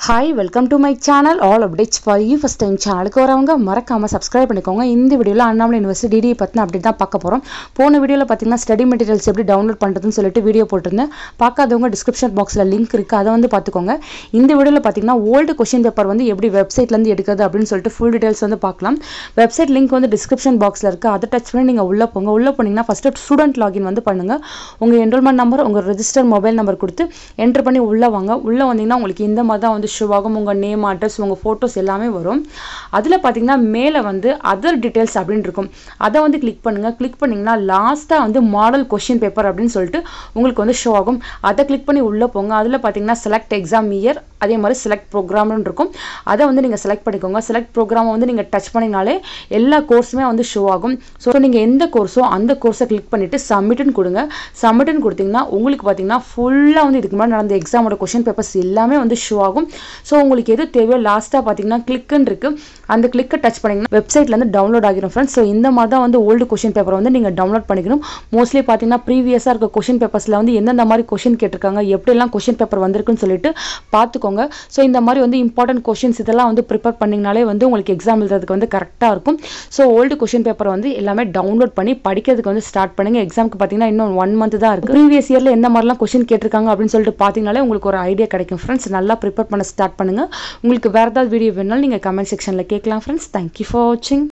hi welcome to my channel all updates for you first time சேனலுக்கு வரவங்க மறக்காமல் subscribe பண்ணிக்கோங்க இந்த வீடியோவில் அண்ணாமலை யூனிவர்சிட்டி டிடி பற்றின அப்டேட் தான் பார்க்க போகிறோம் போன வீடியோவில் பார்த்தீங்கன்னா ஸ்டடி மெட்டீரியல்ஸ் எப்படி டவுன்லோட் பண்ணுறதுன்னு சொல்லிட்டு வீடியோ போட்டிருந்தேன் பார்க்காதவங்க டிஸ்கிரிப்ஷன் பாக்ஸில் லிங்க் இருக்குது அதை வந்து பார்த்துக்கோங்க இந்த வீடியோவில் பார்த்தீங்கன்னா ஓல்டு கொஷின் பேப்பர் வந்து எப்படி வெப்சைட்லேருந்து எடுக்கிறது அப்படின்னு சொல்லிட்டு ஃபுல் டீடைல்ஸ் வந்து பார்க்கலாம் வெப்சைட் லிங்க் வந்து டிஸ்கிரிப்ஷன் பாக்ஸில் இருக்குது அதை டச் பண்ணி நீங்கள் உள்ளே போங்க உள்ளே போனீங்கன்னா ஃபஸ்ட்டு ஸ்டூடெண்ட் லாகின் வந்து பண்ணுங்கள் உங்கள் என்ரோல்மெண்ட் நம்பர் உங்கள் ரெஜிஸ்டர் மொபைல் நம்பர் கொடுத்து என்ட்ரு பண்ணி உள்ளே வாங்க உள்ளே வந்தீங்கன்னா உங்களுக்கு இந்த மாதிரி தான் வந்து ஷோ ஆகும் உங்கள் நேம் அட்ரஸ் உங்கள் ஃபோட்டோஸ் எல்லாமே வரும் அதில் பார்த்தீங்கன்னா மேலே வந்து அதர் டீட்டெயில்ஸ் அப்படின்னு இருக்கும் அதை வந்து கிளிக் பண்ணுங்கள் கிளிக் பண்ணிங்கன்னா லாஸ்ட்டாக வந்து மாடல் கொஷின் பேப்பர் அப்படின்னு சொல்லிட்டு உங்களுக்கு வந்து ஷோ ஆகும் அதை கிளிக் பண்ணி உள்ளே போங்க அதில் பார்த்தீங்கன்னா செலக்ட் எக்ஸாம் இயர் அதே மாதிரி செலக்ட் ப்ரோக்ராம்னு இருக்கும் அதை வந்து நீங்கள் செலக்ட் பண்ணிக்கோங்க செலக்ட் ப்ரோக்ராமை வந்து நீங்கள் டச் பண்ணினாலே எல்லா கோர்ஸுமே வந்து ஷோ ஆகும் ஸோ நீங்கள் எந்த கோர்ஸோ அந்த கோர்ஸை கிளிக் பண்ணிவிட்டு சப்மிட்னு கொடுங்க சப்மிட்னு கொடுத்தீங்கன்னா உங்களுக்கு பார்த்தீங்கன்னா ஃபுல்லாக வந்து இதுக்கு முன்னாடி நடந்த எக்ஸாமோட கொஷின் பேப்பர்ஸ் எல்லாமே வந்து ஷோ ஆகும் ஸோ உங்களுக்கு எது தேவையோ லாஸ்ட்டாக பார்த்தீங்கன்னா கிளிக்குன்னு இருக்குது அந்த கிளிக்கை டச் பண்ணிங்கன்னா வெப்சைட்லேருந்து டவுன்லோட் ஆகிரும் ஃப்ரெண்ட்ஸ் ஸோ இந்த மாதிரி தான் வந்து ஓல்டு கொஷின் பேப்பர் வந்து நீங்கள் டவுன்லோட் பண்ணிக்கணும் மோஸ்ட்லி பார்த்தீங்கன்னா ப்ரீவியஸாக இருக்க கொஷின் பேப்பர்ஸில் வந்து எந்தெந்த மாதிரி கொஷின் கேட்டிருக்காங்க எப்படிலாம் கொஷின் பேப்பர் வந்திருக்குன்னு சொல்லிட்டு பார்த்துக்கோங்க ஸோ இந்த மாதிரி வந்து இம்பார்ட்டன்ட் கொஷின்ஸ் இதெல்லாம் வந்து ப்ரிப்பேர் பண்ணிங்கனாலே வந்து உங்களுக்கு எக்ஸாம் எழுதுறதுக்கு வந்து கரெக்டாக இருக்கும் ஸோ ஓல்டு கொஷின் பேப்பர் வந்து எல்லாமே டவுன்லோட் பண்ணி படிக்கிறதுக்கு வந்து ஸ்டார்ட் பண்ணுங்க எக்ஸாமுக்கு பார்த்தீங்கன்னா இன்னும் ஒன் மந்த் தான் இருக்குது ப்ரீவியஸ் இயரில் எந்த மாதிரிலாம் கொஷின் கேட்டிருக்காங்க அப்படின்னு சொல்லிட்டு பார்த்தீங்கனாலே உங்களுக்கு ஒரு ஐடியா கிடைக்கும் ஃப்ரெண்ட்ஸ் நல்லா ப்ரிப்பேர் பண்ண ஸ்டார்ட் பண்ணுங்கள் உங்களுக்கு வேறு ஏதாவது வீடியோ வேணாலும் நீங்கள் கமெண்ட் செக்ஷனில் கேட்கலாம் ஃப்ரெண்ட்ஸ் தேங்க்யூ ஃபார் வாட்சிங்